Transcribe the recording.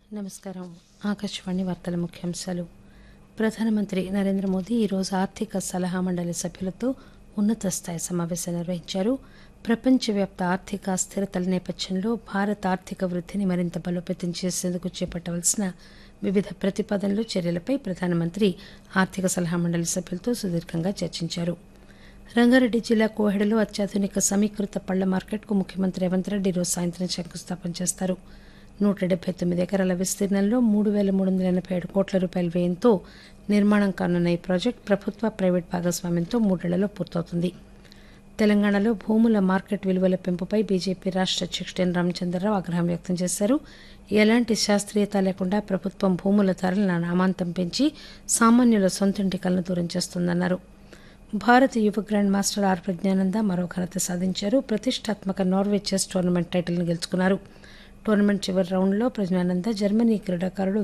నమస్కారం ఆకాశవాణి వార్తల ముఖ్యాంశాలు ప్రధానమంత్రి నరేంద్ర మోదీ ఈరోజు ఆర్థిక సలహా మండలి సభ్యులతో ఉన్నత స్థాయి సమావేశం నిర్వహించారు ప్రపంచవ్యాప్త ఆర్థిక అస్థిరతల నేపథ్యంలో భారత ఆర్థిక వృద్ధిని మరింత బలోపేతం చేసేందుకు చేపట్టవలసిన వివిధ ప్రతిపాదనలు చర్యలపై ప్రధానమంత్రి ఆర్థిక సలహా మండలి సభ్యులతో సుదీర్ఘంగా చర్చించారు రంగారెడ్డి జిల్లా కోహెడలో అత్యాధునిక సమీకృత పళ్ల మార్కెట్కు ముఖ్యమంత్రి రేవంత్ రెడ్డి ఈరోజు సాయంత్రం శంకుస్థాపన చేస్తారు నూట డెబ్బై తొమ్మిది ఎకరాల విస్తీర్ణంలో మూడు వేల మూడు వందల ఎనభై ఏడు కోట్ల రూపాయల వ్యయంతో నిర్మాణం కానున్న ఈ ప్రాజెక్టు ప్రభుత్వ ప్రైవేట్ భాగస్వామ్యంతో మూడేళ్లలో పూర్తవుతుంది తెలంగాణలో భూముల మార్కెట్ విలువల పెంపుపై బీజేపీ రాష్ట్ర అధ్యక్షుడు ఎన్ రామచంద్రరావు ఆగ్రహం వ్యక్తం చేశారు ఎలాంటి శాస్త్రీయత లేకుండా ప్రభుత్వం భూముల ధరలను అమాంతం పెంచి సామాన్యుల సొంతింటి కలను దూరం చేస్తోందన్నారు భారత యువ గ్రాండ్ మాస్టర్ ఆర్ ప్రజ్ఞానంద మరో ఘనత సాధించారు ప్రతిష్టాత్మక నార్వే చెస్ టోర్నమెంట్ టైటిల్ను గెలుచుకున్నారు టోర్నమెంట్ చివరి రౌండ్లో ప్రజ్ఞానంద జర్మనీ క్రీడాకారుడు